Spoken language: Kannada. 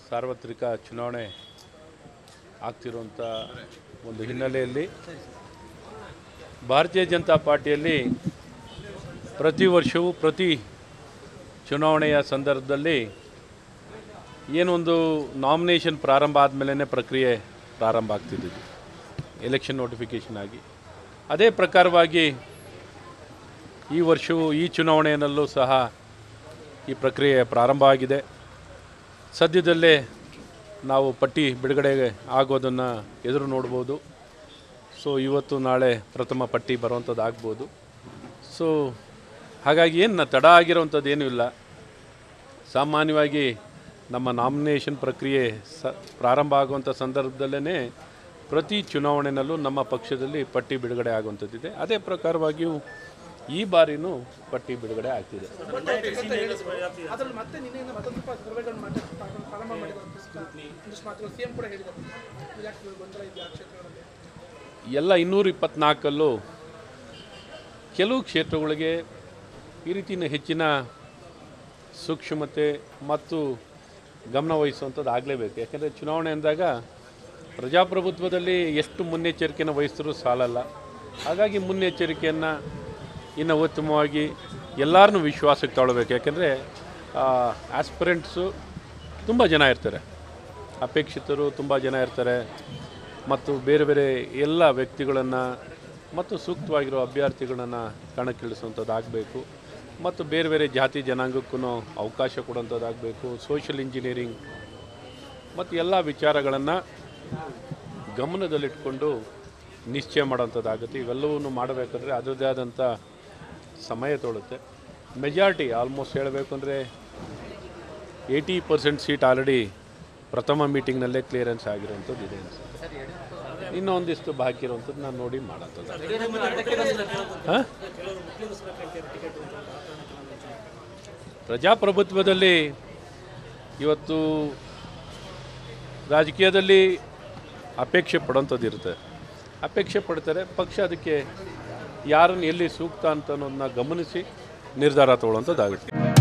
ಸಾರ್ವತ್ರಿಕ ಚುನಾವಣೆ ಆಗ್ತಿರುವಂಥ ಒಂದು ಹಿನ್ನೆಲೆಯಲ್ಲಿ ಭಾರತೀಯ ಜನತಾ ಪಾರ್ಟಿಯಲ್ಲಿ ಪ್ರತಿ ವರ್ಷವೂ ಪ್ರತಿ ಚುನಾವಣೆಯ ಸಂದರ್ಭದಲ್ಲಿ ಏನೊಂದು ನಾಮಿನೇಷನ್ ಪ್ರಾರಂಭ ಆದಮೇಲೆ ಪ್ರಕ್ರಿಯೆ ಪ್ರಾರಂಭ ಆಗ್ತಿದ್ದು ಎಲೆಕ್ಷನ್ ನೋಟಿಫಿಕೇಷನ್ ಆಗಿ ಅದೇ ಪ್ರಕಾರವಾಗಿ ಈ ವರ್ಷವೂ ಈ ಚುನಾವಣೆಯಲ್ಲೂ ಸಹ ಈ ಪ್ರಕ್ರಿಯೆ ಪ್ರಾರಂಭ ಆಗಿದೆ ಸದ್ಯದಲ್ಲೇ ನಾವು ಪಟ್ಟಿ ಬಿಡುಗಡೆ ಆಗೋದನ್ನು ಎದುರು ನೋಡ್ಬೋದು ಸೊ ಇವತ್ತು ನಾಳೆ ಪ್ರಥಮ ಪಟ್ಟಿ ಬರುವಂಥದ್ದು ಆಗ್ಬೋದು ಸೊ ಹಾಗಾಗಿ ಏನು ತಡ ಆಗಿರೋವಂಥದ್ದು ಏನೂ ಇಲ್ಲ ಸಾಮಾನ್ಯವಾಗಿ ನಮ್ಮ ನಾಮಿನೇಷನ್ ಪ್ರಕ್ರಿಯೆ ಸ ಪ್ರಾರಂಭ ಆಗುವಂಥ ಸಂದರ್ಭದಲ್ಲೇ ಪ್ರತಿ ಚುನಾವಣೆಯಲ್ಲೂ ನಮ್ಮ ಪಕ್ಷದಲ್ಲಿ ಪಟ್ಟಿ ಬಿಡುಗಡೆ ಆಗುವಂಥದ್ದಿದೆ ಅದೇ ಪ್ರಕಾರವಾಗಿಯೂ ಈ ಬಾರಿನೂ ಪಟ್ಟಿ ಬಿಡುಗಡೆ ಆಗ್ತಿದೆ ಅದರಲ್ಲಿ ಮತ್ತೆ ನಿನ್ನೆಯಿಂದ ಮತ್ತೊಂದು ಸ್ವಲ್ಪ ಸರ್ವೆಗಳನ್ನು ಮಾಡಿ ಪ್ರಾರಂಭ ಮಾಡಿದ್ದಾರೆ ಒಂದಿಷ್ಟು ಮಾತುಗಳು ಸಿಎಂ ಕೂಡ ಹೇಳಿದ್ದಾರೆ ಇದು ಯಾಕೆ ಗೊಂದಲ ಇದೆಯಾ ಕ್ಷೇತ್ರಗಳಲ್ಲಿ ಎಲ್ಲ ಇನ್ನೂರ ಇಪ್ಪತ್ನಾಲ್ಕಲ್ಲೂ ಕೆಲವು ಕ್ಷೇತ್ರಗಳಿಗೆ ಈ ರೀತಿಯ ಹೆಚ್ಚಿನ ಸೂಕ್ಷ್ಮತೆ ಮತ್ತು ಗಮನ ವಹಿಸುವಂಥದ್ದು ಆಗಲೇಬೇಕು ಯಾಕೆಂದರೆ ಚುನಾವಣೆ ಅಂದಾಗ ಪ್ರಜಾಪ್ರಭುತ್ವದಲ್ಲಿ ಎಷ್ಟು ಮುನ್ನೆಚ್ಚರಿಕೆಯನ್ನು ವಹಿಸಿದ್ರೂ ಸಾಲಲ್ಲ ಹಾಗಾಗಿ ಮುನ್ನೆಚ್ಚರಿಕೆಯನ್ನು ಇನ್ನು ಉತ್ತಮವಾಗಿ ಎಲ್ಲರನ್ನೂ ವಿಶ್ವಾಸಕ್ಕೆ ತಗೊಳ್ಬೇಕು ಯಾಕೆಂದರೆ ಆಸ್ಪಿರೆಂಟ್ಸು ತುಂಬ ಜನ ಇರ್ತಾರೆ ಅಪೇಕ್ಷಿತರು ತುಂಬ ಜನ ಇರ್ತಾರೆ ಮತ್ತು ಬೇರೆ ಬೇರೆ ಎಲ್ಲ ವ್ಯಕ್ತಿಗಳನ್ನು ಮತ್ತು ಸೂಕ್ತವಾಗಿರೋ ಅಭ್ಯರ್ಥಿಗಳನ್ನು ಕಣಕ್ಕಿಳಿಸುವಂಥದ್ದು ಆಗಬೇಕು ಮತ್ತು ಬೇರೆ ಬೇರೆ ಜಾತಿ ಜನಾಂಗಕ್ಕೂ ಅವಕಾಶ ಕೊಡುವಂಥದ್ದಾಗಬೇಕು ಸೋಷಿಯಲ್ ಇಂಜಿನಿಯರಿಂಗ್ ಮತ್ತು ಎಲ್ಲ ವಿಚಾರಗಳನ್ನು ಗಮನದಲ್ಲಿಟ್ಕೊಂಡು ನಿಶ್ಚಯ ಮಾಡೋಂಥದ್ದಾಗುತ್ತೆ ಇವೆಲ್ಲವನ್ನು ಮಾಡಬೇಕಾದ್ರೆ ಅದರದ್ದೇ ಆದಂಥ ಸಮಯ ತೊಳುತ್ತೆ ಮೆಜಾರಿಟಿ ಆಲ್ಮೋಸ್ಟ್ ಹೇಳಬೇಕು ಅಂದರೆ ಏಯ್ಟಿ ಪರ್ಸೆಂಟ್ ಸೀಟ್ ಆಲ್ರೆಡಿ ಪ್ರಥಮ ಮೀಟಿಂಗ್ನಲ್ಲೇ ಕ್ಲಿಯರೆನ್ಸ್ ಆಗಿರುವಂಥದ್ದು ಇದೆ ಅನಿಸುತ್ತೆ ಇನ್ನೂ ಒಂದಿಷ್ಟು ಬಾಕಿ ಇರುವಂಥದ್ದು ನಾನು ನೋಡಿ ಮಾಡೋಂಥದ್ದು ಹಾಂ ಪ್ರಜಾಪ್ರಭುತ್ವದಲ್ಲಿ ಇವತ್ತು ರಾಜಕೀಯದಲ್ಲಿ ಅಪೇಕ್ಷೆ ಪಡೋಂಥದ್ದು ಇರುತ್ತೆ ಅಪೇಕ್ಷೆ ಪಡ್ತಾರೆ ಪಕ್ಷ ಅದಕ್ಕೆ ಯಾರನ್ನು ಎಲ್ಲಿ ಸೂಕ್ತ ಅಂತ ಅನ್ನೋದನ್ನ ಗಮನಿಸಿ ನಿರ್ಧಾರ ತಗೊಳ್ಳೋಂಥದ್ದಾಗುತ್ತೆ